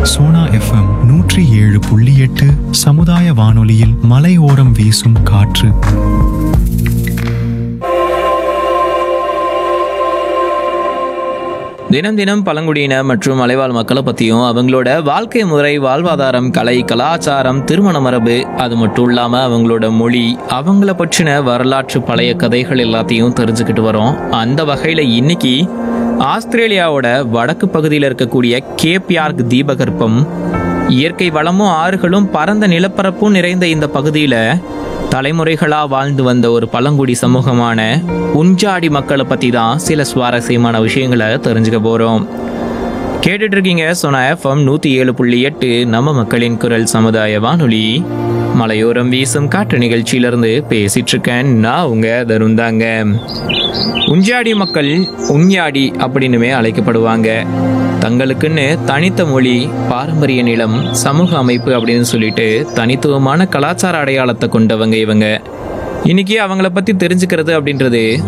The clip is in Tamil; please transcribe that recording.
சோனா எஃப்எம் நூற்றி ஏழு புள்ளி எட்டு சமுதாய வானொலியில் மலையோரம் வீசும் காற்று தினம் தினம் பழங்குடியின மற்றும் மலைவாழ் மக்களை பற்றியும் அவங்களோட வாழ்க்கை முறை வாழ்வாதாரம் கலை கலாச்சாரம் திருமண மரபு அது மட்டும் இல்லாமல் அவங்களோட மொழி அவங்கள பற்றின வரலாற்று பழைய கதைகள் எல்லாத்தையும் தெரிஞ்சுக்கிட்டு வரோம் அந்த வகையில் இன்னைக்கு ஆஸ்திரேலியாவோட வடக்கு பகுதியில் இருக்கக்கூடிய கேப்யார்க் தீபகற்பம் இயற்கை வளமும் ஆறுகளும் பரந்த நிலப்பரப்பும் நிறைந்த இந்த பகுதியில் தலைமுறைகளா வாழ்ந்து வந்த ஒரு பழங்குடி சமூகமான உஞ்சாடி மக்களை பத்தி தான் சில சுவாரஸ்யமான விஷயங்களை தெரிஞ்சுக்க போறோம் கேட்டுட்டு இருக்கீங்க சொன்ன எஃப்எம் நூத்தி ஏழு புள்ளி எட்டு நம்ம மக்களின் குரல் சமுதாய வானொலி மலையோரம் வீசும் காற்று நிகழ்ச்சியிலிருந்து பேசிட்டு இருக்கேன் நான் உங்க தருந்தாங்க உஞ்சாடி மக்கள் உஞ்ஞாடி அப்படின்னுமே அழைக்கப்படுவாங்க தங்களுக்குன்னு தனித்த மொழி பாரம்பரிய நிலம் சமூக அமைப்பு அப்படின்னு சொல்லிட்டு தனித்துவமான கலாச்சார அடையாளத்தை கொண்டவங்க இவங்க இன்னைக்கு அவங்கள பத்தி தெரிஞ்சுக்கிறது அப்படின்றது